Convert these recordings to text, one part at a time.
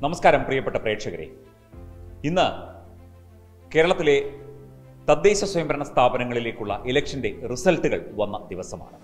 നമസ്കാരം പ്രിയപ്പെട്ട പ്രേക്ഷകരെ ഇന്ന് കേരളത്തിലെ തദ്ദേശ സ്വയംഭരണ സ്ഥാപനങ്ങളിലേക്കുള്ള ഇലക്ഷന്റെ റിസൾട്ടുകൾ വന്ന ദിവസമാണ്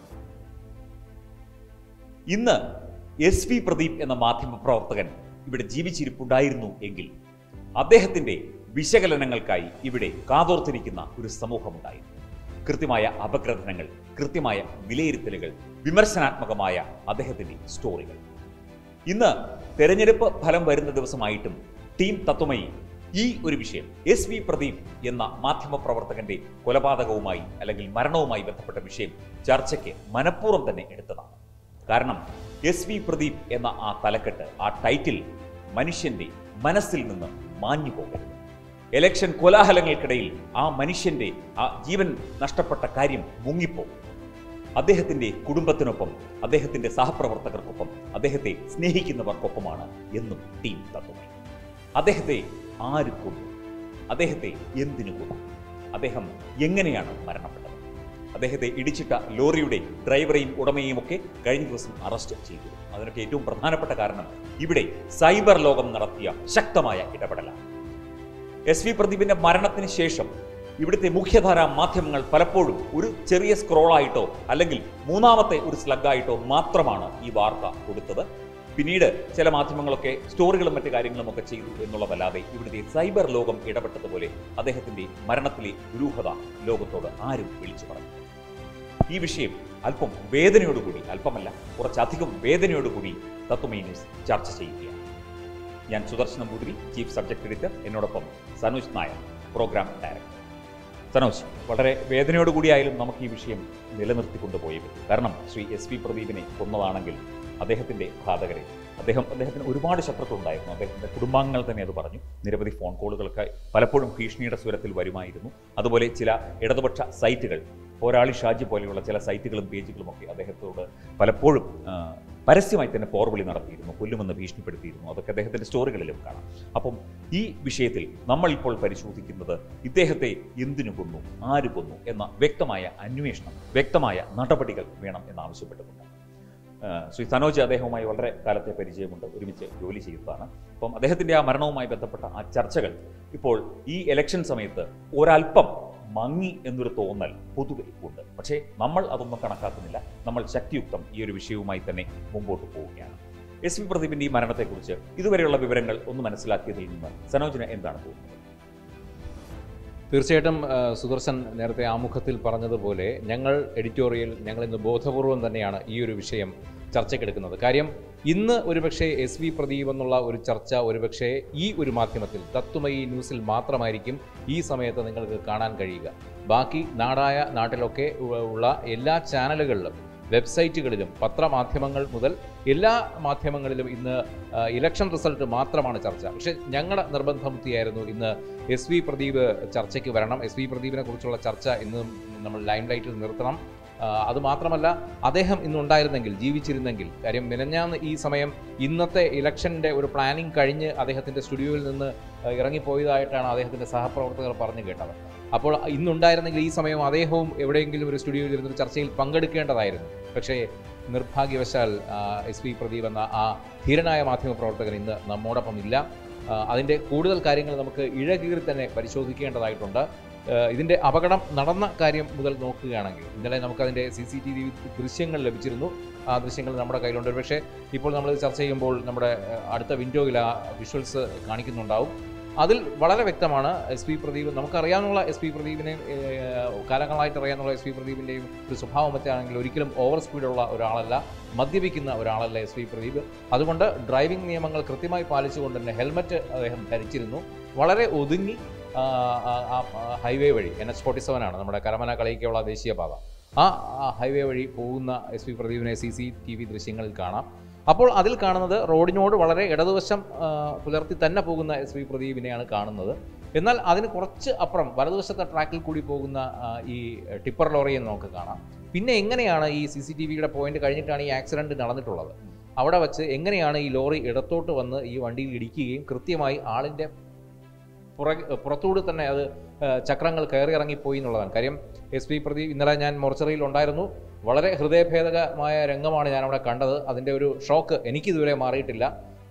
ഇന്ന് എസ് വി പ്രദീപ് എന്ന മാധ്യമ പ്രവർത്തകൻ ഇവിടെ ജീവിച്ചിരിപ്പുണ്ടായിരുന്നു എങ്കിൽ അദ്ദേഹത്തിന്റെ വിശകലനങ്ങൾക്കായി ഇവിടെ കാതോർത്തിരിക്കുന്ന ഒരു സമൂഹമുണ്ടായിരുന്നു കൃത്യമായ അപഗ്രഥനങ്ങൾ കൃത്യമായ വിലയിരുത്തലുകൾ വിമർശനാത്മകമായ അദ്ദേഹത്തിന്റെ സ്റ്റോറികൾ ഇന്ന് തെരഞ്ഞെടുപ്പ് ഫലം വരുന്ന ദിവസമായിട്ടും ടീം തത്വമയി ഈ ഒരു വിഷയം എസ് വി പ്രദീപ് എന്ന മാധ്യമ പ്രവർത്തകന്റെ കൊലപാതകവുമായി അല്ലെങ്കിൽ മരണവുമായി ബന്ധപ്പെട്ട വിഷയം ചർച്ചയ്ക്ക് മനഃപൂർവ്വം തന്നെ എടുത്തതാണ് കാരണം എസ് വി പ്രദീപ് എന്ന ആ തലക്കെട്ട് ആ ടൈറ്റിൽ മനുഷ്യന്റെ മനസ്സിൽ നിന്ന് മാഞ്ഞു പോകരുത് എലക്ഷൻ കോലാഹലങ്ങൾക്കിടയിൽ ആ മനുഷ്യന്റെ ആ ജീവൻ നഷ്ടപ്പെട്ട കാര്യം മുങ്ങിപ്പോകും അദ്ദേഹത്തിന്റെ കുടുംബത്തിനൊപ്പം അദ്ദേഹത്തിന്റെ സഹപ്രവർത്തകർക്കൊപ്പം അദ്ദേഹത്തെ സ്നേഹിക്കുന്നവർക്കൊപ്പമാണ് എന്നും ടീം തത്വമൈ അദ്ദേഹത്തെ ആര് കൊന്നു അദ്ദേഹത്തെ എന്തിനു കൊന്നു അദ്ദേഹം എങ്ങനെയാണ് മരണപ്പെട്ടത് അദ്ദേഹത്തെ ഇടിച്ചിട്ട ലോറിയുടെ ഡ്രൈവറെയും ഉടമയെയും ഒക്കെ കഴിഞ്ഞ ദിവസം അറസ്റ്റ് ചെയ്തു അതിനൊക്കെ ഏറ്റവും പ്രധാനപ്പെട്ട കാരണം ഇവിടെ സൈബർ ലോകം നടത്തിയ ശക്തമായ ഇടപെടലാണ് എസ് വി പ്രദീപിന്റെ മരണത്തിന് ശേഷം ഇവിടുത്തെ മുഖ്യധാരാ മാധ്യമങ്ങൾ പലപ്പോഴും ഒരു ചെറിയ സ്ക്രോളായിട്ടോ അല്ലെങ്കിൽ മൂന്നാമത്തെ ഒരു സ്ലഗായിട്ടോ മാത്രമാണ് ഈ വാർത്ത കൊടുത്തത് പിന്നീട് ചില മാധ്യമങ്ങളൊക്കെ സ്റ്റോറികളും മറ്റു കാര്യങ്ങളും ഒക്കെ ചെയ്തു എന്നുള്ളതല്ലാതെ ഇവിടുത്തെ സൈബർ ലോകം ഇടപെട്ടതുപോലെ അദ്ദേഹത്തിന്റെ മരണത്തിലെ ദുരൂഹത ലോകത്തോട് ആരും വിളിച്ചു പറഞ്ഞു ഈ വിഷയം അല്പം വേദനയോടുകൂടി അല്പമല്ല കുറച്ചധികം വേദനയോടുകൂടി തത്വമേ ന്യൂസ് ചർച്ച ചെയ്യുകയാണ് ഞാൻ സുദർശന മുദ്രി ചീഫ് സബ്ജക്ട് എഡിറ്റർ എന്നോടൊപ്പം സനോജ് നായർ പ്രോഗ്രാം ഡയറക്ടർ സനോജ് വളരെ വേദനയോടുകൂടിയായാലും നമുക്ക് ഈ വിഷയം നിലനിർത്തിക്കൊണ്ടു പോയേ പറ്റൂ കാരണം ശ്രീ എസ് വി പ്രദീപിനെ കൊന്നതാണെങ്കിൽ അദ്ദേഹത്തിൻ്റെ ഘാതകരെ അദ്ദേഹം അദ്ദേഹത്തിന് ഒരുപാട് ശത്രുത്വം ഉണ്ടായിരുന്നു അദ്ദേഹത്തിൻ്റെ കുടുംബാംഗങ്ങൾ തന്നെ അത് പറഞ്ഞു നിരവധി ഫോൺ കോളുകൾക്ക് പലപ്പോഴും ഭീഷണിയുടെ സ്വരത്തിൽ വരുമായിരുന്നു അതുപോലെ ചില ഇടതുപക്ഷ സൈറ്റുകൾ പോരാളി ഷാജി പോലെയുള്ള ചില സൈറ്റുകളും പേജുകളും ഒക്കെ അദ്ദേഹത്തോട് പലപ്പോഴും ആ, പരസ്യമായി തന്നെ പോർവിളി നടത്തിയിരുന്നു കൊല്ലുമെന്ന് ഭീഷണിപ്പെടുത്തിയിരുന്നു അതൊക്കെ അദ്ദേഹത്തിൻ്റെ സ്റ്റോറികളിലും കാണാം അപ്പം ഈ വിഷയത്തിൽ നമ്മൾ ഇപ്പോൾ പരിശോധിക്കുന്നത് ഇദ്ദേഹത്തെ എന്തിനു കൊന്നു ആര് കൊന്നു എന്ന വ്യക്തമായ അന്വേഷണം വ്യക്തമായ നടപടികൾ വേണം എന്നാവശ്യപ്പെട്ടുകൊണ്ട് ആ, ശ്രീ സനോജ് അദ്ദേഹവുമായി വളരെ കാലത്തെ പരിചയമുണ്ട് ഒരുമിച്ച് ജോലി ചെയ്യുന്നതാണ് അപ്പം അദ്ദേഹത്തിൻ്റെ ആ മരണവുമായി ബന്ധപ്പെട്ട ആ ചർച്ചകൾ ഇപ്പോൾ ഈ ഇലക്ഷൻ സമയത്ത് ഒരല്പം മങ്ങി എന്നൊരു തോന്നൽ പൊതുവെ ഉണ്ട് പക്ഷേ നമ്മൾ അതൊന്നും കണക്കാക്കുന്നില്ല നമ്മൾ ശക്തിയുക്തം ഈ ഒരു വിഷയവുമായി തന്നെ മുമ്പോട്ട് പോവുകയാണ് എസ് വി പ്രദീപിന്റെ ഈ മരണത്തെക്കുറിച്ച് ഇതുവരെയുള്ള വിവരങ്ങൾ ഒന്ന് മനസ്സിലാക്കിയതിൽ നിന്ന് സനോജിന് എന്താണ് തോന്നുന്നത് തീർച്ചയായിട്ടും ആ, സുദർശൻ നേരത്തെ ആമുഖത്തിൽ പറഞ്ഞതുപോലെ ഞങ്ങൾ എഡിറ്റോറിയൽ ഞങ്ങൾ ഇന്ന് ബോധപൂർവം തന്നെയാണ് ഈ ഒരു വിഷയം ചർച്ചയ്ക്കെടുക്കുന്നത് കാര്യം ഇന്ന് ഒരുപക്ഷെ എസ് വി പ്രദീപ് എന്നുള്ള ഒരു ചർച്ച ഒരുപക്ഷെ ഈ ഒരു മാധ്യമത്തിൽ തത്വമയി ന്യൂസിൽ മാത്രമായിരിക്കും ഈ സമയത്ത് നിങ്ങൾക്ക് കാണാൻ കഴിയുക ബാക്കി നാടായ നാട്ടിലൊക്കെ ഉ- ഉള്ള എല്ലാ ചാനലുകളിലും വെബ്സൈറ്റുകളിലും പത്രമാധ്യമങ്ങൾ മുതൽ എല്ലാ മാധ്യമങ്ങളിലും ഇന്ന് ആ, ഇലക്ഷൻ റിസൾട്ട് മാത്രമാണ് ചർച്ച പക്ഷേ ഞങ്ങളുടെ നിർബന്ധ ബുദ്ധിയായിരുന്നു ഇന്ന് എസ് വി പ്രദീപ് ചർച്ചയ്ക്ക് വരണം എസ് വി പ്രദീപിനെ കുറിച്ചുള്ള ചർച്ച ഇന്ന് നമ്മൾ ലൈം ലൈറ്റിൽ നിർത്തണം ആ, അതുമാത്രമല്ല അദ്ദേഹം ഇന്നുണ്ടായിരുന്നെങ്കിൽ ജീവിച്ചിരുന്നെങ്കിൽ കാര്യം മിനഞ്ഞാന്ന് ഈ സമയം ഇന്നത്തെ ഇലക്ഷൻ്റെ ഒരു പ്ലാനിങ് കഴിഞ്ഞ് അദ്ദേഹത്തിൻ്റെ സ്റ്റുഡിയോയിൽ നിന്ന് ആ, ഇറങ്ങിപ്പോയതായിട്ടാണ് അദ്ദേഹത്തിൻ്റെ സഹപ്രവർത്തകർ പറഞ്ഞു കേട്ടത് അപ്പോൾ ഇന്നുണ്ടായിരുന്നെങ്കിൽ ഈ സമയം അദ്ദേഹവും എവിടെയെങ്കിലും ഒരു സ്റ്റുഡിയോയിൽ ഇരുന്നൊരു ചർച്ചയിൽ പങ്കെടുക്കേണ്ടതായിരുന്നു പക്ഷേ നിർഭാഗ്യവശാൽ എസ് വി പ്രദീപ് എന്ന ആ ധീരനായ മാധ്യമപ്രവർത്തകൻ ഇന്ന് നമ്മോടൊപ്പം ഇല്ല ആ, അതിൻ്റെ കൂടുതൽ കാര്യങ്ങൾ നമുക്ക് ഇഴകീറി തന്നെ പരിശോധിക്കേണ്ടതായിട്ടുണ്ട് ആ, ഇതിൻ്റെ അപകടം നടന്ന കാര്യം മുതൽ നോക്കുകയാണെങ്കിൽ ഇന്നലെ നമുക്കതിൻ്റെ സി സി ടി വി ദൃശ്യങ്ങൾ ലഭിച്ചിരുന്നു ആ ദൃശ്യങ്ങൾ നമ്മുടെ കയ്യിലുണ്ട് പക്ഷേ ഇപ്പോൾ നമ്മൾ ചർച്ച ചെയ്യുമ്പോൾ നമ്മുടെ ആ, അടുത്ത വിൻഡോയിൽ ആ വിഷ്വൽസ് കാണിക്കുന്നുണ്ടാവും അതിൽ വളരെ വ്യക്തമാണ് എസ് പി പ്രദീപ് നമുക്കറിയാവുന്ന എസ് പി പ്രദീപിനെയും ഏഹ്, കാലങ്ങളായിട്ട് അറിയാവുന്ന എസ് പി പ്രദീപിൻ്റെയും ഒരു സ്വഭാവം വെച്ചാണെങ്കിൽ ഒരിക്കലും ഓവർ സ്പീഡുള്ള ഒരാളല്ല മദ്യപിക്കുന്ന ഒരാളല്ല എസ് പി പ്രദീപ് അതുകൊണ്ട് ഡ്രൈവിംഗ് നിയമങ്ങൾ കൃത്യമായി പാലിച്ചുകൊണ്ട് തന്നെ ഹെൽമറ്റ് അദ്ദേഹം ധരിച്ചിരുന്നു വളരെ ഒതുങ്ങി ആ, ആ, ആ, ആ, ഹൈവേ വഴി എൻ എച്ച് ഫോർട്ടി സെവൻ ആണ് നമ്മുടെ കരമന കളയിക്കുള്ള ദേശീയപാത ആ ആ ഹൈവേ വഴി പോകുന്ന എസ് പി പ്രദീപിനെ സി സി ടി വി ദൃശ്യങ്ങളിൽ കാണാം അപ്പോൾ അതിൽ കാണുന്നത് റോഡിനോട് വളരെ ഇടതുവശം ആ, പുലർത്തി തന്നെ പോകുന്ന എസ് വി പ്രദീപിനെയാണ് കാണുന്നത് എന്നാൽ അതിന് കുറച്ച് അപ്പുറം വലതുവശത്തെ ട്രാക്കിൽ കൂടി പോകുന്ന ആ, ഈ ടിപ്പർ ലോറിയെ നമുക്ക് കാണാം പിന്നെ എങ്ങനെയാണ് ഈ സി സി ടി വിയുടെ പോയിന്റ് കഴിഞ്ഞിട്ടാണ് ഈ ആക്സിഡന്റ് നടന്നിട്ടുള്ളത് അവിടെ വെച്ച് എങ്ങനെയാണ് ഈ ലോറി ഇടത്തോട്ട് വന്ന് ഈ വണ്ടിയിൽ ഇടിക്കുകയും കൃത്യമായി ആളിൻ്റെ പുറകെ പുറത്തുകൂടി തന്നെ അത് ആ, ചക്രങ്ങൾ കയറി ഇറങ്ങിപ്പോയി എന്നുള്ളതാണ് കാര്യം എസ് പി പ്രദീപ് ഇന്നലെ ഞാൻ മോർച്ചറിയിൽ ഉണ്ടായിരുന്നു വളരെ ഹൃദയഭേദകമായ രംഗമാണ് ഞാൻ അവിടെ കണ്ടത് അതിൻ്റെ ഒരു ഷോക്ക് എനിക്കിതുവരെ മാറിയിട്ടില്ല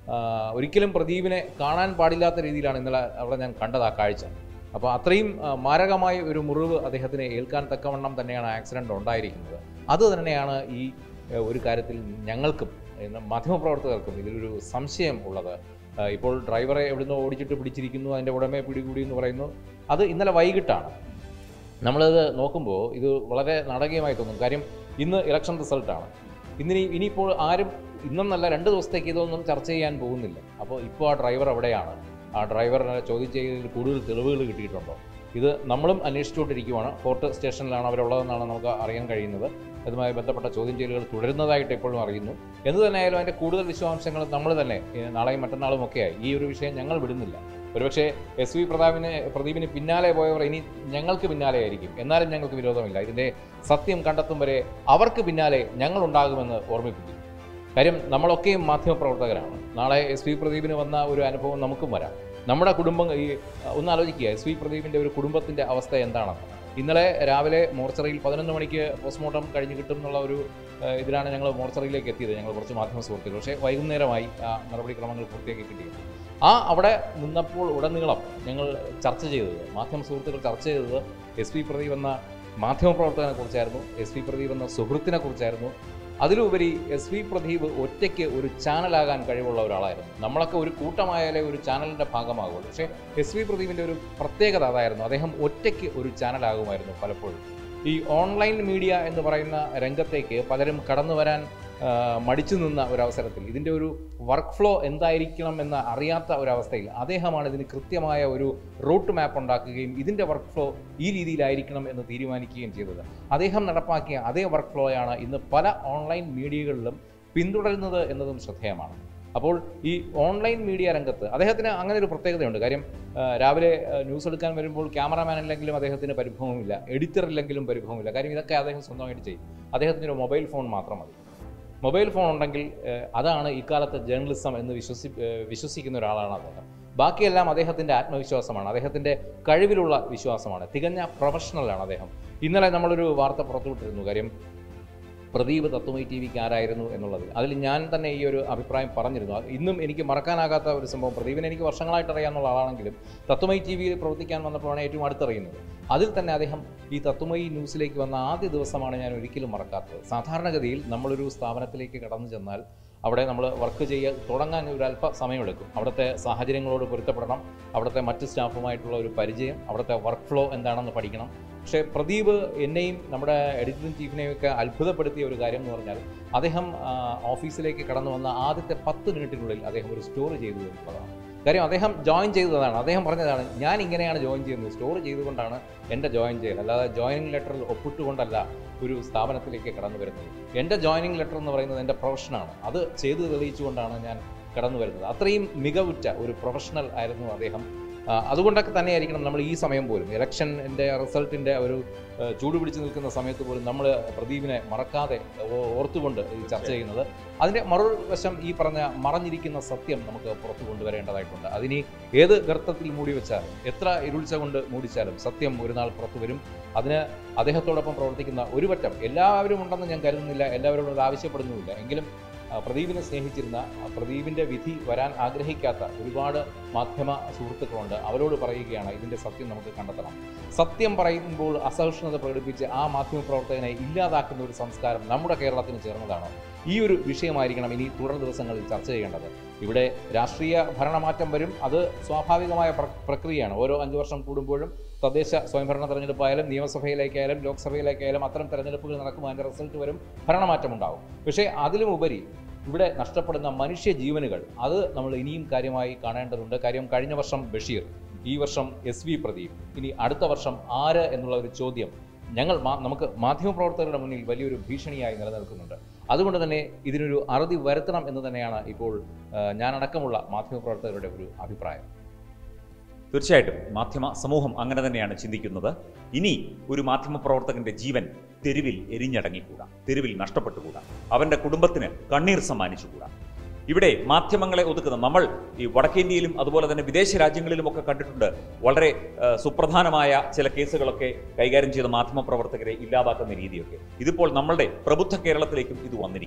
ആ, ഒരിക്കലും പ്രദീപിനെ കാണാൻ പാടില്ലാത്ത രീതിയിലാണ് ഇന്നലെ അവിടെ ഞാൻ കണ്ടത് ആ കാഴ്ച അപ്പോൾ അത്രയും ആ, മാരകമായ ഒരു മുറിവ് അദ്ദേഹത്തിന് ഏൽക്കാൻ തക്കവണ്ണം തന്നെയാണ് ആക്സിഡൻ്റ് ഉണ്ടായിരിക്കുന്നത് അത് തന്നെയാണ് ഈ ഏഹ്, ഒരു കാര്യത്തിൽ ഞങ്ങൾക്കും ഇന്ന് മാധ്യമപ്രവർത്തകർക്കും ഇതിലൊരു സംശയം ഉള്ളത് ആ, ഇപ്പോൾ ഡ്രൈവറെ എവിടുന്ന് ഓടിച്ചിട്ട് പിടിച്ചിരിക്കുന്നു അതിൻ്റെ ഉടമയെ പിടികൂടി എന്ന് പറയുന്നു അത് ഇന്നലെ വൈകിട്ടാണ് നമ്മളത് നോക്കുമ്പോൾ ഇത് വളരെ നാടകീയമായി തോന്നും കാര്യം ഇന്ന് ഇലക്ഷൻ റിസൾട്ടാണ് ഇന്നിനി ഇനിയിപ്പോൾ ആരും ഇന്നെന്നല്ല രണ്ട് ദിവസത്തേക്ക് ഇതൊന്നും ചർച്ച ചെയ്യാൻ പോകുന്നില്ല അപ്പോൾ ഇപ്പോൾ ആ ഡ്രൈവർ എവിടെയാണ് ആ ഡ്രൈവറിനെ ചോദ്യം ചെയ്തതിൽ കൂടുതൽ തെളിവുകൾ കിട്ടിയിട്ടുണ്ടോ ഇത് നമ്മളും അന്വേഷിച്ചുകൊണ്ടിരിക്കുവാണ് ഫോർട്ട് സ്റ്റേഷനിലാണ് അവരുള്ളതെന്നാണ് നമുക്ക് അറിയാൻ കഴിയുന്നത് അതുമായി ബന്ധപ്പെട്ട ചോദ്യം ചെയ്യലുകൾ തുടരുന്നതായിട്ട് ഇപ്പോഴും അറിയുന്നു എന്ത് തന്നെയായാലും അതിൻ്റെ കൂടുതൽ വിശദാംശങ്ങൾ നമ്മൾ തന്നെ ഏ, നാളെയും മറ്റന്നാളും ഒക്കെയായി ഈ ഒരു വിഷയം ഞങ്ങൾ വിടുന്നില്ല ഒരുപക്ഷെ എസ് വി പ്രതാപിന് പ്രദീപിന് പിന്നാലെ പോയവർ ഇനി ഞങ്ങൾക്ക് പിന്നാലെ ആയിരിക്കും എന്നാലും ഞങ്ങൾക്ക് വിരോധമില്ല ഇതിൻ്റെ സത്യം കണ്ടെത്തും വരെ അവർക്ക് പിന്നാലെ ഞങ്ങൾ ഉണ്ടാകുമെന്ന് ഓർമ്മിപ്പിക്കുന്നു കാര്യം നമ്മളൊക്കെയും മാധ്യമപ്രവർത്തകരാണ് നാളെ എസ് വി പ്രദീപിന് വന്ന ഒരു അനുഭവം നമുക്കും വരാം നമ്മുടെ കുടുംബം ഈ ഒന്ന് ആലോചിക്കുക എസ് വി പ്രദീപിൻ്റെ ഒരു കുടുംബത്തിൻ്റെ അവസ്ഥ എന്താണെന്ന് ഇന്നലെ രാവിലെ മോർച്ചറിയിൽ പതിനൊന്ന് മണിക്ക് പോസ്റ്റ്മോർട്ടം കഴിഞ്ഞ് കിട്ടും എന്നുള്ള ഒരു ഏഹ്, ഇതിലാണ് ഞങ്ങൾ മോർച്ചറിയിലേക്ക് എത്തിയത് ഞങ്ങൾ കുറച്ച് മാധ്യമ സുഹൃത്തുക്കൾ പക്ഷേ വൈകുന്നേരമായി ആ നടപടിക്രമങ്ങൾ പൂർത്തിയാക്കി കിട്ടിയത് ആ അവിടെ നിന്നപ്പോൾ ഉടനീളം ഞങ്ങൾ ചർച്ച ചെയ്തത് മാധ്യമ സുഹൃത്തുക്കൾ ചർച്ച ചെയ്തത് എസ് പി പ്രദീപ് എന്ന മാധ്യമപ്രവർത്തകനെ കുറിച്ചായിരുന്നു എസ് പി പ്രദീപ് എന്ന സുഹൃത്തിനെ കുറിച്ചായിരുന്നു അതിലുപരി എസ് വി പ്രദീപ് ഒറ്റയ്ക്ക് ഒരു ചാനലാകാൻ കഴിവുള്ള ഒരാളായിരുന്നു നമ്മളൊക്കെ ഒരു കൂട്ടമായാലേ ഒരു ചാനലിൻ്റെ ഭാഗമാകുള്ളൂ പക്ഷേ എസ് വി പ്രദീപിൻ്റെ ഒരു പ്രത്യേകത അതായിരുന്നു അദ്ദേഹം ഒറ്റയ്ക്ക് ഒരു ചാനലാകുമായിരുന്നു പലപ്പോഴും ഈ ഓൺലൈൻ മീഡിയ എന്ന് പറയുന്ന രംഗത്തേക്ക് പലരും കടന്നു വരാൻ ആ, മടിച്ചു നിന്ന ഒരവസരത്തിൽ ഇതിൻ്റെ ഒരു വർക്ക് ഫ്ലോ എന്തായിരിക്കണം എന്ന് അറിയാത്ത ഒരവസ്ഥയിൽ അദ്ദേഹമാണ് ഇതിന് കൃത്യമായ ഒരു റൂട്ട് മാപ്പ് ഉണ്ടാക്കുകയും ഇതിൻ്റെ വർക്ക് ഫ്ലോ ഈ രീതിയിലായിരിക്കണം എന്ന് തീരുമാനിക്കുകയും ചെയ്തത് അദ്ദേഹം നടപ്പാക്കിയ അതേ വർക്ക് ഫ്ലോയാണ് ഇന്ന് പല ഓൺലൈൻ മീഡിയകളിലും പിന്തുടരുന്നത് എന്നതും ശ്രദ്ധേയമാണ് അപ്പോൾ ഈ ഓൺലൈൻ മീഡിയ രംഗത്ത് അദ്ദേഹത്തിന് അങ്ങനെ ഒരു പ്രത്യേകതയുണ്ട് കാര്യം ആ, രാവിലെ ആ, ന്യൂസ് എടുക്കാൻ വരുമ്പോൾ ക്യാമറാമാൻ ഇല്ലെങ്കിലും അദ്ദേഹത്തിന് പരിഭവമില്ല എഡിറ്റർ ഇല്ലെങ്കിലും പരിഭവമില്ല കാര്യം ഇതൊക്കെ അദ്ദേഹം സ്വന്തമായിട്ട് ചെയ്യും അദ്ദേഹത്തിന് ഒരു മൊബൈൽ ഫോൺ മാത്രം മതി മൊബൈൽ ഫോൺ ഉണ്ടെങ്കിൽ ഏഹ്, അതാണ് ഇക്കാലത്തെ ജേർണലിസം എന്ന് വിശ്വസി ഏഹ്, വിശ്വസിക്കുന്ന ഒരാളാണ് അദ്ദേഹം ബാക്കിയെല്ലാം അദ്ദേഹത്തിൻ്റെ ആത്മവിശ്വാസമാണ് അദ്ദേഹത്തിൻ്റെ കഴിവിലുള്ള വിശ്വാസമാണ് തികഞ്ഞ പ്രൊഫഷണലാണ് അദ്ദേഹം ഇന്നലെ നമ്മളൊരു വാർത്ത പുറത്തുവിട്ടിരുന്നു കാര്യം പ്രദീപ് തത്വമൈ ടി വിക്ക് ആരായിരുന്നു എന്നുള്ളത് അതിൽ ഞാൻ തന്നെ ഈ ഒരു അഭിപ്രായം പറഞ്ഞിരുന്നു അത് ഇന്നും എനിക്ക് മറക്കാനാകാത്ത ഒരു സംഭവം പ്രദീപിനെ എനിക്ക് വർഷങ്ങളായിട്ട് അറിയാവുന്ന ആളാണെങ്കിലും തത്വമൈ ടി വിയിൽ പ്രവർത്തിക്കാൻ വന്നപ്പോഴാണ് ഏറ്റവും അടുത്തറിയുന്നത് അതിൽ തന്നെ അദ്ദേഹം ഈ തത്വമയി ന്യൂസിലേക്ക് വന്ന ആദ്യ ദിവസമാണ് ഞാൻ ഒരിക്കലും മറക്കാത്തത് സാധാരണഗതിയിൽ നമ്മളൊരു സ്ഥാപനത്തിലേക്ക് കടന്നു ചെന്നാൽ അവിടെ നമ്മൾ വർക്ക് ചെയ്യാൻ തുടങ്ങാൻ ഒരു അല്പ സമയമെടുക്കും അവിടുത്തെ സാഹചര്യങ്ങളോട് പൊരുത്തപ്പെടണം അവിടുത്തെ മറ്റ് സ്റ്റാഫുമായിട്ടുള്ള ഒരു പരിചയം അവിടുത്തെ വർക്ക് ഫ്ലോ എന്താണെന്ന് പഠിക്കണം പക്ഷേ പ്രദീപ് എന്നെയും നമ്മുടെ എഡിറ്ററിംഗ് ചീഫിനെയും ഒക്കെ അത്ഭുതപ്പെടുത്തിയ ഒരു കാര്യം എന്ന് പറഞ്ഞാൽ അദ്ദേഹം ആ, ഓഫീസിലേക്ക് കടന്നു വന്ന ആദ്യത്തെ പത്ത് മിനിറ്റിനുള്ളിൽ അദ്ദേഹം ഒരു സ്റ്റോറി ചെയ്തു എന്നുള്ളതാണ് കാര്യം അദ്ദേഹം ജോയിൻ ചെയ്തതാണ് അദ്ദേഹം പറഞ്ഞതാണ് ഞാൻ ഇങ്ങനെയാണ് ജോയിൻ ചെയ്യുന്നത് സ്റ്റോർ ചെയ്തുകൊണ്ടാണ് എൻ്റെ ജോയിൻ ചെയ്യൽ അല്ലാതെ ജോയിനിങ് ലെറ്ററിൽ ഒപ്പിട്ടുകൊണ്ടല്ല ഒരു സ്ഥാപനത്തിലേക്ക് കടന്നു വരുന്നത് എൻ്റെ ജോയിനിങ് ലെറ്റർ എന്ന് പറയുന്നത് എൻ്റെ പ്രൊഫഷനാണ് അത് ചെയ്ത് തെളിയിച്ചുകൊണ്ടാണ് ഞാൻ കടന്നു വരുന്നത് അത്രയും മികവുറ്റ ഒരു പ്രൊഫഷണൽ ആയിരുന്നു അദ്ദേഹം ആ, അതുകൊണ്ടൊക്കെ തന്നെയായിരിക്കണം നമ്മൾ ഈ സമയം പോലും ഇലക്ഷൻ്റെ റിസൾട്ടിൻ്റെ ഒരു ആ, ചൂട് പിടിച്ച് നിൽക്കുന്ന സമയത്ത് പോലും നമ്മൾ പ്രദീപിനെ മറക്കാതെ ഓ- ഓർത്തുകൊണ്ട് ഈ ചർച്ച ചെയ്യുന്നത് അതിൻ്റെ മറുവശം ഈ പറഞ്ഞ മറഞ്ഞിരിക്കുന്ന സത്യം നമുക്ക് പുറത്തു കൊണ്ടുവരേണ്ടതായിട്ടുണ്ട് അതിനി ഏത് ഗർത്തത്തിൽ മൂടി വെച്ചാലും എത്ര ഇരുൾച്ച കൊണ്ട് മൂടിച്ചാലും സത്യം ഒരു നാൾ പുറത്തു വരും അതിന് അദ്ദേഹത്തോടൊപ്പം പ്രവർത്തിക്കുന്ന ഒരു പറ്റം എല്ലാവരും ഉണ്ടെന്ന് ഞാൻ കരുതുന്നില്ല എല്ലാവരോടും അത് ആവശ്യപ്പെടുന്നുമില്ല എങ്കിലും ആ, പ്രദീപിനെ സ്നേഹിച്ചിരുന്ന ആ, പ്രദീപിൻ്റെ വിധി വരാൻ ആഗ്രഹിക്കാത്ത ഒരുപാട് മാധ്യമ സുഹൃത്തുക്കളുണ്ട് അവരോട് പറയുകയാണ് ഇതിൻ്റെ സത്യം നമുക്ക് കണ്ടെത്തണം സത്യം പറയുമ്പോൾ അസഹിഷ്ണുത പ്രകടിപ്പിച്ച് ആ മാധ്യമ പ്രവർത്തകനെ ഇല്ലാതാക്കുന്ന ഒരു സംസ്കാരം നമ്മുടെ കേരളത്തിന് ചേർന്നതാണ് ഈ ഒരു വിഷയമായിരിക്കണം ഇനി തുടർ ദിവസങ്ങളിൽ ചർച്ച ചെയ്യേണ്ടത് ഇവിടെ രാഷ്ട്രീയ ഭരണമാറ്റം വരും അത് സ്വാഭാവികമായ പ്ര- പ്രക്രിയയാണ് ഓരോ അഞ്ച് വർഷം കൂടുമ്പോഴും തദ്ദേശ സ്വയംഭരണ തെരഞ്ഞെടുപ്പായാലും നിയമസഭയിലേക്കായാലും ലോക്സഭയിലേക്കായാലും അത്തരം തെരഞ്ഞെടുപ്പുകൾ നടക്കുമ്പോൾ അതിൻ്റെ റിസൾട്ട് വരും ഭരണമാറ്റം ഉണ്ടാവും പക്ഷേ അതിലും ഉപരി ഇവിടെ നഷ്ടപ്പെടുന്ന മനുഷ്യ ജീവനുകൾ അത് നമ്മൾ ഇനിയും കാര്യമായി കാണേണ്ടതുണ്ട് കാര്യം കഴിഞ്ഞ വർഷം ബഷീർ ഈ വർഷം എസ് വി പ്രദീപ് ഇനി അടുത്ത വർഷം ആര് എന്നുള്ള ഒരു ചോദ്യം ഞങ്ങൾ മാ- നമുക്ക് മാധ്യമപ്രവർത്തകരുടെ മുന്നിൽ വലിയൊരു ഭീഷണിയായി നിലനിൽക്കുന്നുണ്ട് അതുകൊണ്ട് തന്നെ ഇതിനൊരു അറുതി വരുത്തണം എന്ന് തന്നെയാണ് ഇപ്പോൾ ആ, ഞാനടക്കമുള്ള മാധ്യമപ്രവർത്തകരുടെ ഒരു അഭിപ്രായം തീർച്ചയായിട്ടും മാധ്യമ സമൂഹം അങ്ങനെ തന്നെയാണ് ചിന്തിക്കുന്നത് ഇനി ഒരു മാധ്യമ പ്രവർത്തകന്റെ ജീവൻ തെരുവിൽ എരിഞ്ഞടങ്ങിക്കൂടാ തെരുവിൽ നഷ്ടപ്പെട്ടുകൂടാ അവന്റെ കുടുംബത്തിന് കണ്ണീർ സമ്മാനിച്ചുകൂടാ ഇവിടെ മാധ്യമങ്ങളെ ഒതുക്കുന്ന നമ്മൾ ഈ വടക്കേന്ത്യയിലും അതുപോലെ തന്നെ വിദേശ രാജ്യങ്ങളിലുമൊക്കെ കണ്ടിട്ടുണ്ട് വളരെ ആ, സുപ്രധാനമായ ചില കേസുകളൊക്കെ കൈകാര്യം ചെയ്ത മാധ്യമ പ്രവർത്തകരെ ഇല്ലാതാക്കുന്ന രീതിയൊക്കെ ഇതിപ്പോൾ നമ്മളുടെ പ്രബുദ്ധ കേരളത്തിലേക്കും ഇത് വന്നിരിക്കുന്നു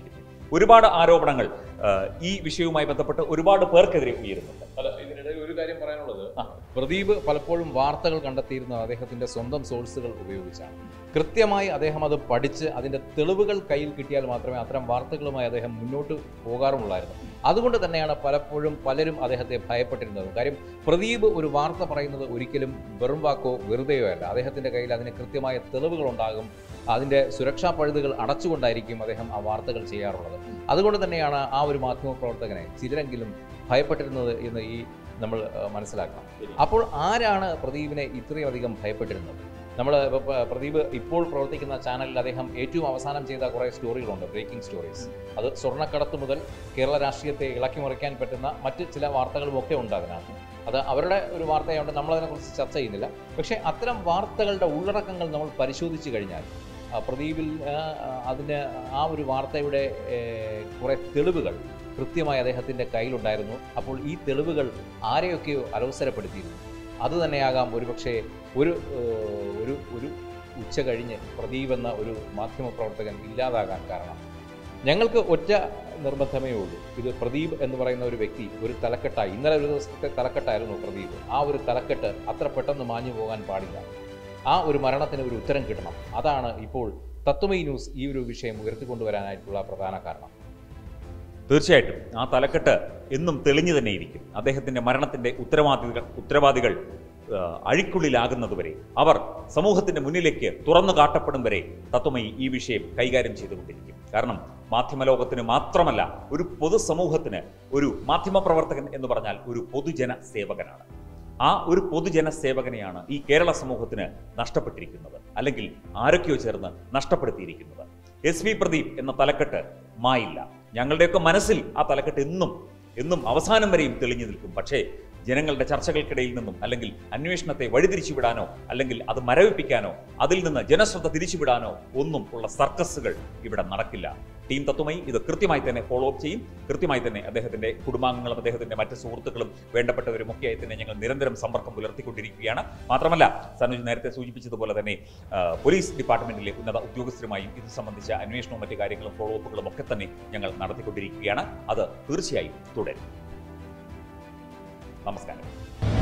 ഒരുപാട് ആരോപണങ്ങൾ ആ, ഈ വിഷയവുമായി ബന്ധപ്പെട്ട് ഒരുപാട് പേർക്കെതിരെ ഉയരുന്നുണ്ട് അല്ല ഇതിനിടയിൽ ഒരു കാര്യം പറയാനുള്ളത് പ്രദീപ് പലപ്പോഴും വാർത്തകൾ കണ്ടെത്തിയിരുന്നത് അദ്ദേഹത്തിന്റെ സ്വന്തം സോഴ്സുകൾ ഉപയോഗിച്ചാണ് കൃത്യമായി അദ്ദേഹം അത് പഠിച്ച് അതിന്റെ തെളിവുകൾ കയ്യിൽ കിട്ടിയാൽ മാത്രമേ അത്തരം വാർത്തകളുമായി അദ്ദേഹം മുന്നോട്ട് പോകാറുമുള്ളായിരുന്നു അതുകൊണ്ട് തന്നെയാണ് പലപ്പോഴും പലരും അദ്ദേഹത്തെ ഭയപ്പെട്ടിരുന്നത് കാര്യം പ്രദീപ് ഒരു വാർത്ത പറയുന്നത് ഒരിക്കലും വെറും വാക്കോ വെറുതെയോ അല്ല അദ്ദേഹത്തിന്റെ കയ്യിൽ അതിന് കൃത്യമായ തെളിവുകൾ ഉണ്ടാകും അതിന്റെ സുരക്ഷാ പഴുതുകൾ അടച്ചുകൊണ്ടായിരിക്കും അദ്ദേഹം ആ വാർത്തകൾ ചെയ്യാറുള്ളത് അതുകൊണ്ട് തന്നെയാണ് ആ ഒരു മാധ്യമ പ്രവർത്തകനെ ചിലരെങ്കിലും ഭയപ്പെട്ടിരുന്നത് എന്ന് ഈ നമ്മൾ ആ, മനസ്സിലാക്കണം അപ്പോൾ ആരാണ് പ്രദീപിനെ ഇത്രയും അധികം ഭയപ്പെട്ടിരുന്നത് നമ്മൾ പ്രദീപ് ഇപ്പോൾ പ്രവർത്തിക്കുന്ന ചാനലിൽ അദ്ദേഹം ഏറ്റവും അവസാനം ചെയ്ത കുറേ സ്റ്റോറികളുണ്ട് ബ്രേക്കിംഗ് സ്റ്റോറീസ് അത് സ്വർണ്ണക്കടത്ത് മുതൽ കേരള രാഷ്ട്രീയത്തെ ഇളക്കി മറിക്കാൻ പറ്റുന്ന മറ്റ് ചില വാർത്തകളും ഒക്കെ ഉണ്ട് അതിനകത്ത് അത് അവരുടെ ഒരു വാർത്തയായതുകൊണ്ട് നമ്മളതിനെക്കുറിച്ച് ചർച്ച ചെയ്യുന്നില്ല പക്ഷേ അത്തരം വാർത്തകളുടെ ഉള്ളടക്കങ്ങൾ നമ്മൾ പരിശോധിച്ച് കഴിഞ്ഞാൽ ആ, പ്രദീപിൽ ആ, അതിന് ആ ഒരു വാർത്തയുടെ ഏഹ്, കുറേ തെളിവുകൾ കൃത്യമായി അദ്ദേഹത്തിൻ്റെ കയ്യിലുണ്ടായിരുന്നു അപ്പോൾ ഈ തെളിവുകൾ ആരെയൊക്കെയോ അലോസരപ്പെടുത്തിയിരുന്നു അത് തന്നെയാകാം ഒരുപക്ഷെ ഒരു ഏഹ്, ഒരു ഒരു ഉച്ച കഴിഞ്ഞ് പ്രദീപ് എന്ന ഒരു മാധ്യമപ്രവർത്തകൻ ഇല്ലാതാകാൻ കാരണം ഞങ്ങൾക്ക് ഒറ്റ നിർബന്ധമേ ഉള്ളൂ ഇത് പ്രദീപ് എന്ന് പറയുന്ന ഒരു വ്യക്തി ഒരു തലക്കെട്ടായി ഇന്നലെ ഒരു ദിവസത്തെ തലക്കെട്ടായിരുന്നു പ്രദീപ് ആ ഒരു തലക്കെട്ട് അത്ര പെട്ടെന്ന് മാഞ്ഞു പോകാൻ പാടില്ല ആ ഒരു മരണത്തിന് ഒരു ഉത്തരം കിട്ടണം അതാണ് ഇപ്പോൾ തത്വമൈ ന്യൂസ് ഈ ഒരു വിഷയം ഉയർത്തിക്കൊണ്ടുവരാനായിട്ടുള്ള പ്രധാന കാരണം തീർച്ചയായിട്ടും ആ തലക്കെട്ട് എന്നും തെളിഞ്ഞു തന്നെയിരിക്കും അദ്ദേഹത്തിന്റെ മരണത്തിന്റെ ഉത്തരവാദികൾ ഉത്തരവാദികൾ ആ, അഴിക്കുള്ളിലാകുന്നതുവരെ അവർ സമൂഹത്തിന്റെ മുന്നിലേക്ക് തുറന്നു കാട്ടപ്പെടും വരെ തത്വമയി ഈ വിഷയം കൈകാര്യം ചെയ്തുകൊണ്ടിരിക്കും കാരണം മാധ്യമലോകത്തിന് മാത്രമല്ല ഒരു പൊതുസമൂഹത്തിന് ഒരു മാധ്യമപ്രവർത്തകൻ എന്ന് പറഞ്ഞാൽ ഒരു പൊതുജന സേവകനാണ് ആ ഒരു പൊതുജന സേവകനെയാണ് ഈ കേരള സമൂഹത്തിന് നഷ്ടപ്പെട്ടിരിക്കുന്നത് അല്ലെങ്കിൽ ആരൊക്കെയോ ചേർന്ന് നഷ്ടപ്പെടുത്തിയിരിക്കുന്നത് എസ് വി പ്രദീപ് എന്ന തലക്കെട്ട് മായില്ല ഞങ്ങളുടെയൊക്കെ മനസ്സിൽ ആ തലക്കെട്ട് എന്നും എന്നും അവസാനം വരെയും തെളിഞ്ഞു നിൽക്കും പക്ഷേ ജനങ്ങളുടെ ചർച്ചകൾക്കിടയിൽ നിന്നും അല്ലെങ്കിൽ അന്വേഷണത്തെ വഴിതിരിച്ചുവിടാനോ അല്ലെങ്കിൽ അത് മരവിപ്പിക്കാനോ അതിൽ നിന്ന് ജനശ്രദ്ധ തിരിച്ചുവിടാനോ ഒന്നും ഉള്ള സർക്കസുകൾ ഇവിടെ നടക്കില്ല ടീം തത്വമായി ഇത് കൃത്യമായി തന്നെ ഫോളോ അപ്പ് ചെയ്യും കൃത്യമായി തന്നെ അദ്ദേഹത്തിന്റെ കുടുംബാംഗങ്ങളും അദ്ദേഹത്തിന്റെ മറ്റ് സുഹൃത്തുക്കളും വേണ്ടപ്പെട്ടവരും ഒക്കെയായി തന്നെ ഞങ്ങൾ നിരന്തരം സമ്പർക്കം പുലർത്തിക്കൊണ്ടിരിക്കുകയാണ് മാത്രമല്ല സനുജ് നേരത്തെ സൂചിപ്പിച്ചതുപോലെ തന്നെ ആ, പോലീസ് ഡിപ്പാർട്ട്മെന്റിലെ ഉന്നത ഉദ്യോഗസ്ഥരുമായും ഇത് സംബന്ധിച്ച അന്വേഷണവും മറ്റു കാര്യങ്ങളും ഫോളോ അപ്പുകളും ഒക്കെ തന്നെ ഞങ്ങൾ നടത്തിക്കൊണ്ടിരിക്കുകയാണ് അത് തീർച്ചയായും തുടരും നമസ്കാരം